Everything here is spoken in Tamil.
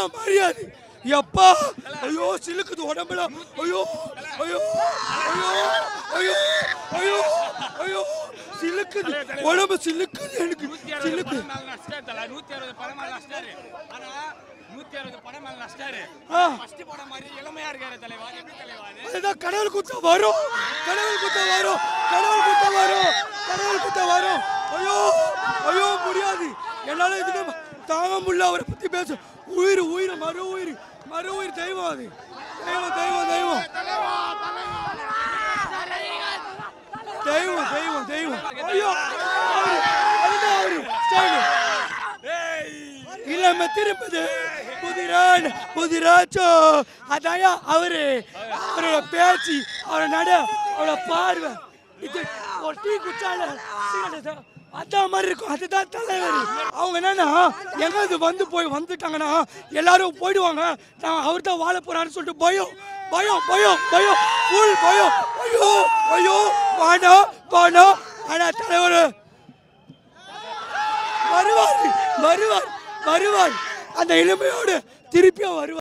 அதான் மரியாதை எப்பா ஐயோ சிலுக்குது உடம்புல ஐயோ ஐயோ ஐயோ ஐயோ ஐயோ ஐயோ சிலுக்குது உடம்பு சிலுக்குது எனக்கு சிலுக்கு நூத்தி அறுபது படம் மேல நஷ்டாரு ஆனா நூத்தி அறுபது படம் மேல நஷ்டாரு ஆ ஃபர்ஸ்ட் படம் மாதிரி இளமையா இருக்காரு தலைவா எப்படி தலைவா அது அதுதான் கடவுள் குத்தம் வரும் கடவுள் குத்தம் வரும் கடவுள் குத்தம் வரும் கடவுள் குத்தம் வரும் ஐயோ ஐயோ முடியாது என்னால இதுக்கு தாங்க முடியல அவரை பத்தி பேச உயிர் உயிர் மறு உயிர் மறு உயிர் தெய்வம் அது தெய்வம் தெய்வம் தெய்வம் தெய்வம் தெய்வம் தெய்வம் ஐயோ அவரு, அதுதான் அவரு ஸ்டைலு இளம திரும்புது புதிரான் புதிராச்சோ அதாயா அவரு அவரோட பேச்சு அவரோட நட அவரோட பார்வை இது ஒரு டீ குச்சால cigarette அதான் மாதிரி இருக்கும் அதுதான் தலைவர் அவங்க என்னன்னா எங்காவது வந்து போய் வந்துட்டாங்கன்னா எல்லாரும் போயிடுவாங்க நான் அவர் தான் வாழ போறாருன்னு சொல்லிட்டு பயம் பயம் பயம் பயம் ஃபுல் பயம் ஐயோ ஐயோ வாடா வாடா ஆனா தலைவர் வருவார் வருவார் வருவார் அந்த இளமையோடு திருப்பியும் வருவார்